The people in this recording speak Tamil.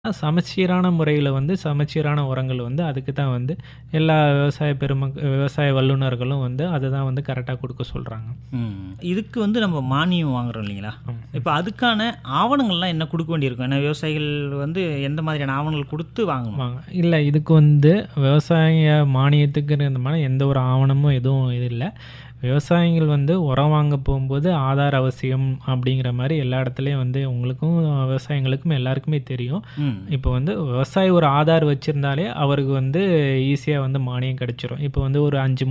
சமச்சீரான முறையில வந்து சமச்சீரான உரங்கள் வந்து அதுக்கு தான் வந்து எல்லா விவசாய பெருமக் விவசாய வல்லுநர்களும் வந்து அதுதான் வந்து கரெக்டா குடுக்க சொல்றாங்க. ம். இதுக்கு வந்து நம்ம மானியம் வாங்குறோம் இல்லைங்களா? ஆமா. இப்ப அதுக்கான ஆவணங்கள்லாம் என்ன குடுக்க வேண்டியிருக்கும்? ஏன்னா விவசாயிகள் வந்து எந்த மாதிரியான ஆவணங்கள் குடுத்து வாங்கணும்? வாங்க. இல்ல இதுக்கு வந்து விவசாய மானியத்துக்குன்னு இந்த மாரி எந்த ஒரு ஆவணமும் எதுவும் இது இல்ல. விவசாயிகள் வந்து உரம் வாங்க போம்போது ஆதார் அவசியம் அப்படிங்கிற மாரி எல்லா இடத்துலயும் வந்து உங்களுக்கும், விவசாயிங்களுக்கும் எல்லாருக்குமே தெரியும். ம். இப்போ வந்து விவசாயி ஒரு ஆதார் வச்சிருந்தாலே அவருக்கு வந்து ஈஸியா வந்து மானியம் கிடைச்சிரும். இப்போ வந்து ஒரு 5